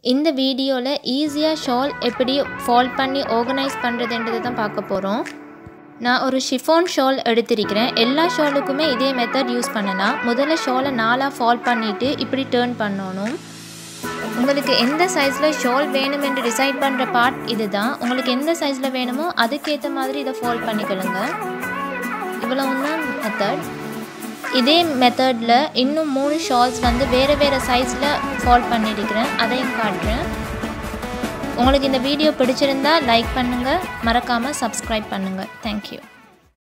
இந்த வீடியோவில் ஈஸியாக ஷால் எப்படி ஃபால்ட் பண்ணி ஆர்கனைஸ் பண்ணுறதுன்றதை தான் பார்க்க போகிறோம் நான் ஒரு ஷிஃபான் ஷால் எடுத்திருக்கிறேன் எல்லா ஷாலுக்குமே இதே மெத்தட் யூஸ் பண்ணலாம் முதல்ல ஷாலை நாலாக ஃபால்ட் பண்ணிவிட்டு இப்படி டேர்ன் பண்ணணும் உங்களுக்கு எந்த சைஸில் ஷால் வேணும் என்று டிசைட் பண்ணுற பார்ட் இது தான் உங்களுக்கு எந்த சைஸில் வேணுமோ அதுக்கேற்ற மாதிரி இதை ஃபால்ட் பண்ணிக்கொள்ளுங்க இவ்வளோ தான் மெத்தட் இதே மெத்தடில் இன்னும் மூணு ஷால்ஸ் வந்து வேறு வேறு சைஸில் ஃபால்ட் பண்ணியிருக்கிறேன் அதையும் காட்டுறேன் உங்களுக்கு இந்த வீடியோ பிடிச்சிருந்தா லைக் பண்ணுங்கள் மறக்காமல் சப்ஸ்கிரைப் பண்ணுங்கள் தேங்க்யூ